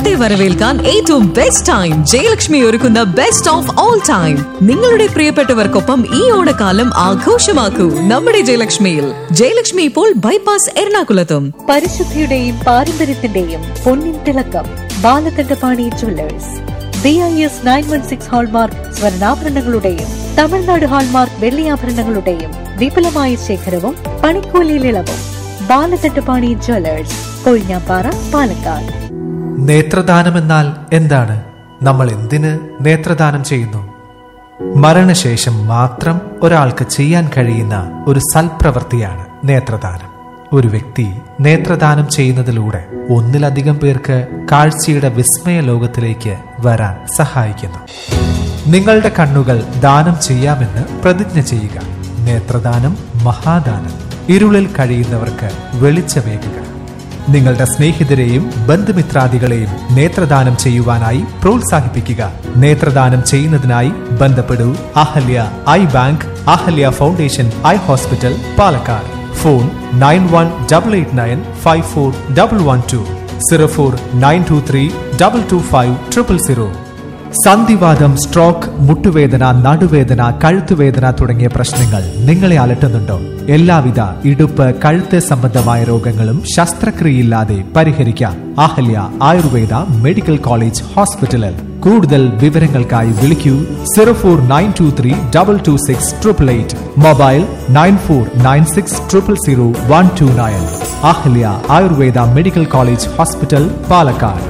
ഓണത്തെ വരവേൽക്കാൻ ഏറ്റവും ബെസ്റ്റ് ടൈം ജയലക്ഷ്മി ഒരുക്കുന്ന ബെസ്റ്റ് ഓഫ് ഓൾ ടൈം നിങ്ങളുടെ പ്രിയപ്പെട്ടവർക്കൊപ്പം ഈ ഓണക്കാലം ആഘോഷമാക്കൂ നമ്മുടെ ജയലക്ഷ്മിയിൽ ജയലക്ഷ്മി ഇപ്പോൾ ബൈപ്പാസ് എറണാകുളത്തും പരിശുദ്ധിയുടെയും പാരമ്പര്യത്തിന്റെയും പൊന്നിൻ തിളക്കം Balakandapani jewellers B I S nine one six hallmark സ്വർണ്ണാഭരണങ്ങളുടെയും തമിഴ്നാട് ഹാൾമാർക്ക് വെള്ളിയാഭരണങ്ങളുടെയും വിപുലമായ ശേഖരവും പണിക്കൂലിയിൽ ഇളവും ബാലകണ്ഠപാണി ജുവല്ലേഴ്സ് കൊഴിഞ്ഞാപ്പാറ പാലക്കാട് നേത്രദാനമെന്നാൽ എന്താണ് നമ്മൾ എന്തിന് നേത്രദാനം ചെയ്യുന്നു മരണശേഷം മാത്രം ഒരാൾക്ക് ചെയ്യാൻ കഴിയുന്ന ഒരു സൽപ്രവൃത്തിയാണ് നേത്രദാനം ഒരു വ്യക്തി നേത്രദാനം ചെയ്യുന്നതിലൂടെ ഒന്നിലധികം പേർക്ക് കാഴ്ചയുടെ വിസ്മയ ലോകത്തിലേക്ക് വരാൻ സഹായിക്കുന്നു നിങ്ങളുടെ കണ്ണുകൾ ദാനം ചെയ്യാമെന്ന് പ്രതിജ്ഞ ചെയ്യുക നേത്രദാനം മഹാദാനം ഇരുളിൽ കഴിയുന്നവർക്ക് വെളിച്ചമേകുക നിങ്ങളുടെ സ്നേഹിതരെയും ബന്ധുമിത്രാദികളെയും നേത്രദാനം ചെയ്യുവാനായി പ്രോത്സാഹിപ്പിക്കുക നേത്രദാനം ചെയ്യുന്നതിനായി ബന്ധപ്പെടൂ Ahalya eye bank Ahalya foundation eye hospital Palakkad phone nine one double eight nine five four double one two zero four nine two three double two five triple zero സന്ധിവാദം സ്ട്രോക്ക് മുട്ടുവേദന നടുവേദന കഴുത്തുവേദന തുടങ്ങിയ പ്രശ്നങ്ങൾ നിങ്ങളെ അലട്ടുന്നുണ്ടോ എല്ലാവിധ ഇടുപ്പ് കഴുത്ത് സംബന്ധമായ രോഗങ്ങളും ശസ്ത്രക്രിയയില്ലാതെ പരിഹരിക്കാം അഹല്യ ആയുർവേദ മെഡിക്കൽ കോളേജ് ഹോസ്പിറ്റലിൽ കൂടുതൽ വിവരങ്ങൾക്കായി വിളിക്കൂ zero four nine two three double two six triple eight mobile nine four nine six triple zero one two nine Ahalya Ayurveda medical college hospital Palakkad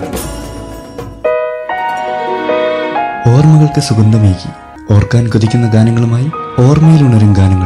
ഓർമ്മകൾക്ക് സുഗന്ധമേകി ഓർക്കാൻ കൊതിക്കുന്ന ഗാനങ്ങളുമായി ഓർമ്മയിൽ ഉണരും ഗാനങ്ങൾ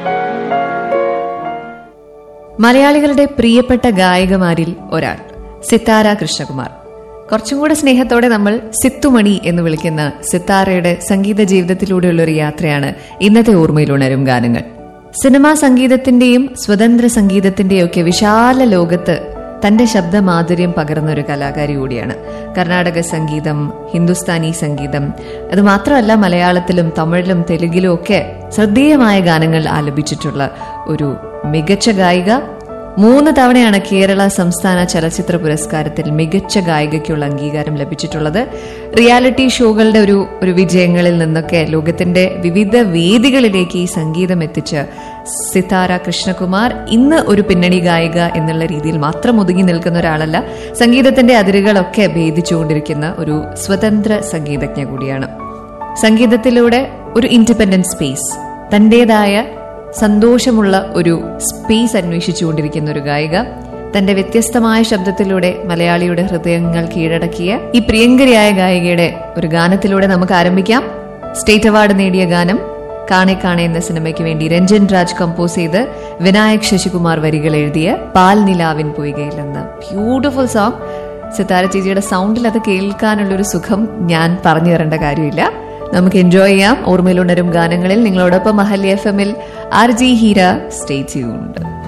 മലയാളികളുടെ പ്രിയപ്പെട്ട ഗായകമാരിൽ ഒരാൾ സിത്താര കൃഷ്ണകുമാർ കുറച്ചും കൂടെ സ്നേഹത്തോടെ നമ്മൾ സിത്തുമണി എന്ന് വിളിക്കുന്ന സിത്താരയുടെ സംഗീത ജീവിതത്തിലൂടെയുള്ള ഒരു യാത്രയാണ് ഇന്നത്തെ ഓർമ്മയിൽ ഉണരും ഗാനങ്ങൾ സിനിമാ സംഗീതത്തിന്റെയും സ്വതന്ത്ര സംഗീതത്തിന്റെയും ഒക്കെ വിശാല ലോകത്ത് തന്റെ ശബ്ദമാധുര്യം പകർന്ന ഒരു കലാകാരി കൂടിയാണ് കർണാടക സംഗീതം ഹിന്ദുസ്ഥാനി സംഗീതം അത് മാത്രമല്ല മലയാളത്തിലും തമിഴിലും തെലുങ്കിലും ഒക്കെ ശ്രദ്ധേയമായ ഗാനങ്ങൾ ആലപിച്ചിട്ടുള്ള ഒരു മികച്ച ഗായിക മൂന്ന് തവണയാണ് കേരള സംസ്ഥാന ചലച്ചിത്ര പുരസ്കാരത്തിൽ മികച്ച ഗായികയ്ക്കുള്ള അംഗീകാരം ലഭിച്ചിട്ടുള്ളത് റിയാലിറ്റി ഷോകളുടെ ഒരു ഒരു വിജയങ്ങളിൽ നിന്നൊക്കെ ലോകത്തിന്റെ വിവിധ വേദികളിലേക്ക് ഈ സംഗീതം എത്തിച്ച് സിതാര കൃഷ്ണകുമാർ ഇന്ന് ഒരു പിന്നണി ഗായിക എന്നുള്ള രീതിയിൽ മാത്രം ഒതുങ്ങി നിൽക്കുന്ന ഒരാളല്ല സംഗീതത്തിന്റെ അതിരുകളൊക്കെ ഭേദിച്ചുകൊണ്ടിരിക്കുന്ന ഒരു സ്വതന്ത്ര സംഗീതജ്ഞ കൂടിയാണ് സംഗീതത്തിലൂടെ ഒരു ഇൻഡിപെൻഡന്റ് സ്പേസ് തന്റേതായ സന്തോഷമുള്ള ഒരു സ്പേസ് അന്വേഷിച്ചുകൊണ്ടിരിക്കുന്ന ഒരു ഗായിക തന്റെ വ്യത്യസ്തമായ ശബ്ദത്തിലൂടെ മലയാളിയുടെ ഹൃദയങ്ങൾ കീഴടക്കിയ ഈ പ്രിയങ്കരിയായ ഗായികയുടെ ഒരു ഗാനത്തിലൂടെ നമുക്ക് ആരംഭിക്കാം സ്റ്റേറ്റ് അവാർഡ് നേടിയ ഗാനം കാണെ കാണെ എന്ന സിനിമയ്ക്ക് വേണ്ടി രഞ്ജൻ രാജ് കമ്പോസ് ചെയ്ത് വിനായക് ശശികുമാർ വരികൾ എഴുതിയ പാൽ നിലാവിൻ പൊയ്കയിൽ നിന്ന് ബ്യൂട്ടിഫുൾ സോങ് സിതാര ചേച്ചിയുടെ സൗണ്ടിൽ അത് കേൾക്കാനുള്ളൊരു സുഖം ഞാൻ പറഞ്ഞു തരേണ്ട കാര്യമില്ല നമുക്ക് എൻജോയ് ചെയ്യാം ഓർമ്മയിലുണരും ഗാനങ്ങളിൽ നിങ്ങളോടൊപ്പം മഹല്യ എഫ് എമ്മിൽ R J Heera stay tuned